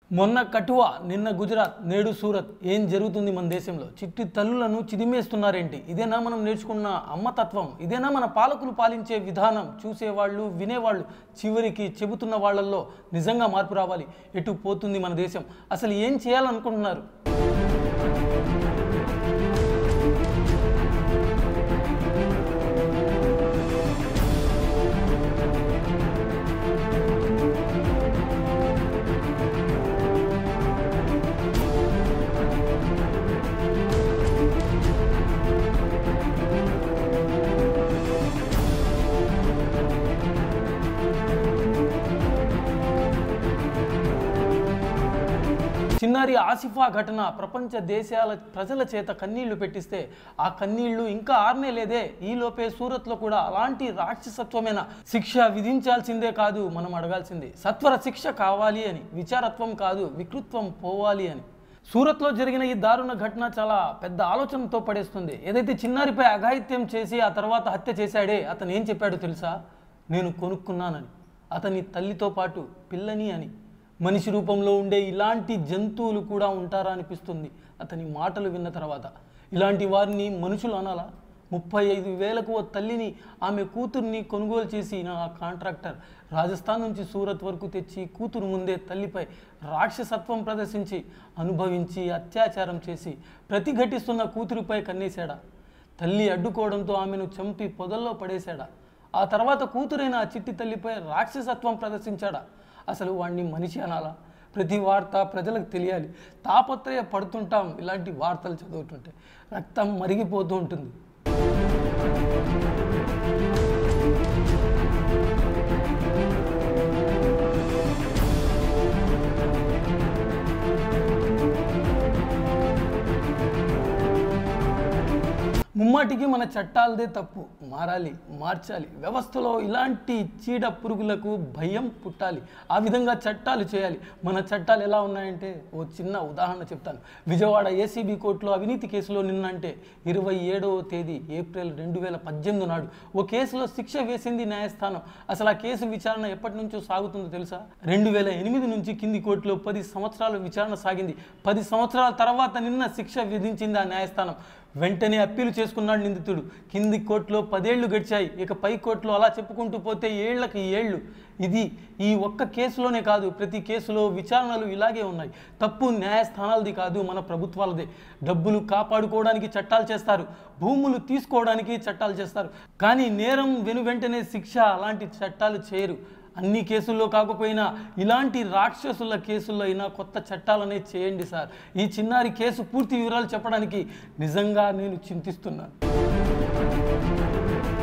మొన్న కఠువా నిన్న గుజరాత్ నేడు సూరత్ ఏం జరుగుతుంది మన దేశంలో చిట్టి తల్లులను చిదిమేస్తున్నారేంటి ఇదేనా మనం నేర్చుకున్న అమ్మతత్వం ఇదేనా మన పాలకులు పాలించే విధానం చూసేవాళ్ళు వినేవాళ్ళు చివరికి చెబుతున్న వాళ్ళల్లో నిజంగా మార్పు రావాలి ఎటు పోతుంది మన దేశం అసలు ఏం చేయాలనుకుంటున్నారు చిన్నారి ఆసిఫా ఘటన ప్రపంచ దేశాల ప్రజల చేత కన్నీళ్లు పెట్టిస్తే ఆ కన్నీళ్లు ఇంకా ఆర్నే లేదే ఈ లోపే సూరత్లో కూడా అలాంటి రాక్షసత్వమైన శిక్ష విధించాల్సిందే కాదు మనం అడగాల్సిందే సత్వర శిక్ష కావాలి అని విచారత్వం కాదు వికృత్వం పోవాలి అని సూరత్లో జరిగిన ఈ దారుణ ఘటన చాలా పెద్ద ఆలోచనతో పడేస్తుంది ఏదైతే చిన్నారిపై అఘాయిత్యం చేసి ఆ తర్వాత హత్య చేశాడే అతను ఏం చెప్పాడో తెలుసా నేను కొనుక్కున్నానని అతని తల్లితో పాటు పిల్లని అని మనిషి రూపంలో ఉండే ఇలాంటి జంతువులు కూడా ఉంటారా అనిపిస్తుంది అతని మాటలు విన్న తర్వాత ఇలాంటి వారిని మనుషులు అనాలా ముప్పై ఐదు వేలకు ఓ తల్లిని ఆమె కూతుర్ని కొనుగోలు చేసి నా కాంట్రాక్టర్ రాజస్థాన్ నుంచి సూరత్ వరకు తెచ్చి కూతురు ముందే తల్లిపై రాక్షసత్వం ప్రదర్శించి అనుభవించి అత్యాచారం చేసి ప్రతిఘటిస్తున్న కూతురిపై కన్నేశాడా తల్లి అడ్డుకోవడంతో ఆమెను చంపి పొదల్లో పడేశాడా ఆ తర్వాత కూతురైన ఆ చిట్టి తల్లిపై రాక్షసత్వం ప్రదర్శించాడా అసలు వాడిని మనిషి అనాలా ప్రతి వార్త ప్రజలకు తెలియాలి తాపత్రయ పడుతుంటాం ఇలాంటి వార్తలు చదువుతుంటే రక్తం మరిగిపోతూ ఉంటుంది ముమ్మాటికి మన చట్టాలదే తప్పు మారాలి మార్చాలి వ్యవస్థలో ఇలాంటి చీడ పురుగులకు భయం పుట్టాలి ఆ విధంగా చట్టాలు చేయాలి మన చట్టాలు ఎలా ఉన్నాయంటే ఓ చిన్న ఉదాహరణ చెప్తాను విజయవాడ ఏసీబీ కోర్టులో అవినీతి కేసులో నిన్నంటే ఇరవై ఏడవ తేదీ ఏప్రిల్ రెండు వేల పద్దెనిమిది నాడు ఓ కేసులో శిక్ష వేసింది న్యాయస్థానం అసలు ఆ కేసు విచారణ ఎప్పటి నుంచో సాగుతుందో తెలుసా రెండు వేల ఎనిమిది నుంచి కింది కోర్టులో పది సంవత్సరాలు విచారణ సాగింది పది సంవత్సరాల తర్వాత నిన్న శిక్ష విధించింది ఆ న్యాయస్థానం వెంటనే అప్పీలు చేసుకున్నాడు నిందితుడు కింది కోర్టులో పదేళ్లు గడిచాయి ఇక పై కోర్టులో అలా చెప్పుకుంటూ పోతే ఏళ్లకు ఏళ్ళు ఇది ఈ ఒక్క కేసులోనే కాదు ప్రతి కేసులో విచారణలు ఇలాగే ఉన్నాయి తప్పు న్యాయస్థానాలది కాదు మన ప్రభుత్వాలదే డబ్బులు కాపాడుకోవడానికి చట్టాలు చేస్తారు భూములు తీసుకోవడానికి చట్టాలు చేస్తారు కానీ నేరం వెను వెంటనే శిక్ష అలాంటి చట్టాలు చేయరు అన్ని కేసుల్లో కాకపోయినా ఇలాంటి రాక్షసుల కేసుల్లో అయినా కొత్త చట్టాలనే చేయండి సార్ ఈ చిన్నారి కేసు పూర్తి వివరాలు చెప్పడానికి నిజంగా నేను చింతిస్తున్నాను